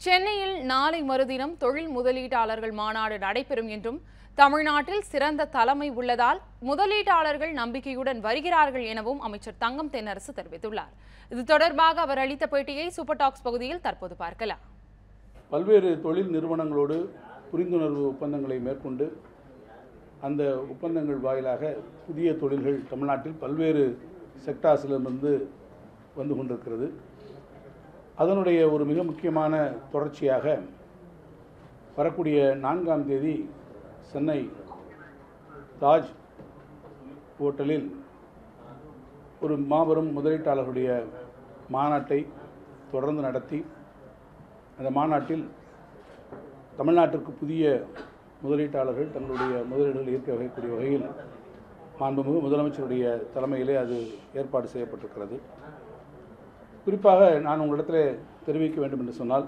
சென்னையில் நாளை மறுதினம் தொழில் முதலீட்டாளர்கள் மாநாடு நடைபெறும் என்றும் தமிழ்நாட்டில் சிறந்த தலைமை உள்ளதால் முதலீட்டாளர்கள் நம்பிக்கையுடன் வருகிறார்கள் எனவும் அமைச்சர் தங்கம் தென்னரசு தெரிவித்துள்ளார் இது தொடர்பாக அவர் அளித்த பேட்டியை சூப்பர் டாக்ஸ் பகுதியில் தற்போது பார்க்கலாம் பல்வேறு தொழில் நிறுவனங்களோடு புரிந்துணர்வு ஒப்பந்தங்களை மேற்கொண்டு அந்த ஒப்பந்தங்கள் வாயிலாக புதிய தொழில்கள் தமிழ்நாட்டில் பல்வேறு செக்டார்ஸிலிருந்து வந்து கொண்டிருக்கிறது அதனுடைய ஒரு மிக முக்கியமான தொடர்ச்சியாக வரக்கூடிய நான்காம் தேதி சென்னை தாஜ் ஹோட்டலில் ஒரு மாபெரும் முதலீட்டாளர்களுடைய மாநாட்டை தொடர்ந்து நடத்தி அந்த மாநாட்டில் தமிழ்நாட்டிற்கு புதிய முதலீட்டாளர்கள் தங்களுடைய முதலீடுகள் ஈர்க்க வகைக்கூடிய வகையில் மாண்புமிகு முதலமைச்சருடைய தலைமையிலே அது ஏற்பாடு செய்யப்பட்டிருக்கிறது குறிப்பாக நான் உங்களிடத்தில் தெரிவிக்க வேண்டும் என்று சொன்னால்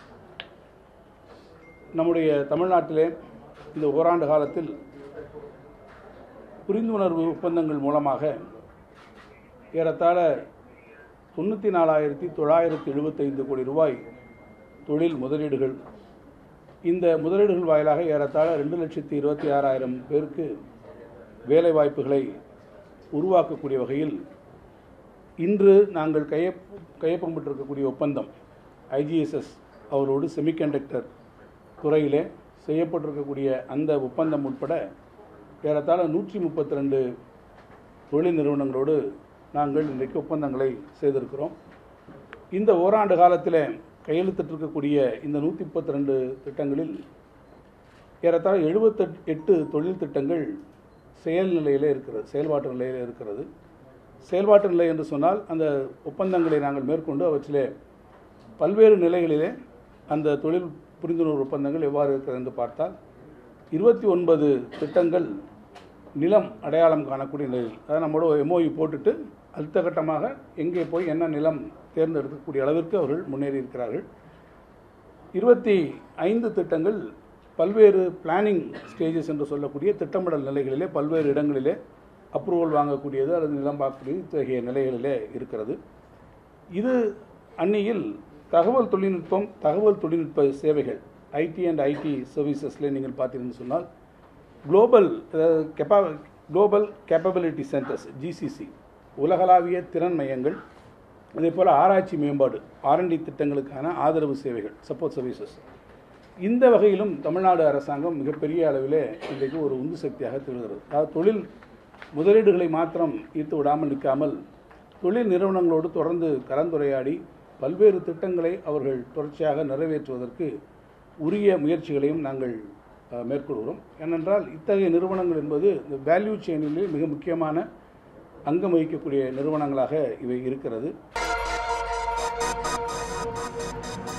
நம்முடைய தமிழ்நாட்டிலே இந்த ஓராண்டு காலத்தில் புரிந்துணர்வு ஒப்பந்தங்கள் மூலமாக ஏறத்தாழ தொண்ணூற்றி நாலாயிரத்தி தொள்ளாயிரத்தி எழுபத்தைந்து கோடி ரூபாய் தொழில் முதலீடுகள் இந்த முதலீடுகள் வாயிலாக ஏறத்தாழ ரெண்டு லட்சத்தி இருபத்தி ஆறாயிரம் பேருக்கு வேலை வாய்ப்புகளை உருவாக்கக்கூடிய வகையில் இன்று நாங்கள் கையொப் கையொப்பமிட்டிருக்கக்கூடிய ஒப்பந்தம் ஐஜிஎஸ்எஸ் அவரோடு செமிகண்டக்டர் துறையிலே செய்யப்பட்டிருக்கக்கூடிய அந்த ஒப்பந்தம் உட்பட ஏறத்தாழ நூற்றி முப்பத்தி ரெண்டு தொழில் நிறுவனங்களோடு நாங்கள் இன்றைக்கு ஒப்பந்தங்களை செய்திருக்கிறோம் இந்த ஓராண்டு காலத்தில் கையெழுத்திட்டிருக்கக்கூடிய இந்த நூற்றி முப்பத்தி ரெண்டு திட்டங்களில் ஏறத்தாழ எழுபத்தெட் எட்டு தொழில் திட்டங்கள் செயல் நிலையிலே இருக்கிறது செயல்பாட்டு நிலையிலே இருக்கிறது செயல்பாட்டு நிலை என்று சொன்னால் அந்த ஒப்பந்தங்களை நாங்கள் மேற்கொண்டு அவற்றிலே பல்வேறு நிலைகளிலே அந்த தொழில் புரிந்துணர்வு ஒப்பந்தங்கள் எவ்வாறு இருக்கிறது என்று பார்த்தால் இருபத்தி ஒன்பது திட்டங்கள் நிலம் அடையாளம் காணக்கூடிய நிலையில் அதாவது நம்மளோட எம்ஓயு போட்டுட்டு அடுத்த கட்டமாக எங்கே போய் என்ன நிலம் தேர்ந்தெடுக்கக்கூடிய அளவிற்கு அவர்கள் முன்னேறி இருக்கிறார்கள் இருபத்தி ஐந்து திட்டங்கள் பல்வேறு பிளானிங் ஸ்டேஜஸ் என்று சொல்லக்கூடிய திட்டமிடல் நிலைகளிலே பல்வேறு இடங்களிலே அப்ரூவல் வாங்கக்கூடியது அல்லது நிலம் பார்க்கக்கூடிய இத்தகைய நிலைகளிலே இருக்கிறது இது அந்நியில் தகவல் தொழில்நுட்பம் தகவல் தொழில்நுட்ப சேவைகள் ஐடி அண்ட் ஐடி சர்வீசஸில் நீங்கள் பார்த்தீங்கன்னு சொன்னால் குளோபல் கெப்பா குளோபல் கேப்பபிலிட்டி சென்டர்ஸ் ஜிசிசி உலகளாவிய திறன் மையங்கள் அதே போல் ஆராய்ச்சி மேம்பாடு ஆர்என்டி திட்டங்களுக்கான ஆதரவு சேவைகள் சப்போர்ட் சர்வீசஸ் இந்த வகையிலும் தமிழ்நாடு அரசாங்கம் மிகப்பெரிய அளவிலே இன்றைக்கு ஒரு உந்து சக்தியாக திகழ்கிறது அதாவது தொழில் முதலீடுகளை மாத்திரம் ஈர்த்து விடாமல் நிற்காமல் தொழில் நிறுவனங்களோடு தொடர்ந்து கலந்துரையாடி பல்வேறு திட்டங்களை அவர்கள் தொடர்ச்சியாக நிறைவேற்றுவதற்கு உரிய முயற்சிகளையும் நாங்கள் அஹ், மேற்கொள்கிறோம் ஏனென்றால் இத்தகைய நிறுவனங்கள் என்பது இந்த வேல்யூ செயினிலே மிக முக்கியமான அங்கம் வகிக்கக்கூடிய நிறுவனங்களாக இவை இருக்கிறது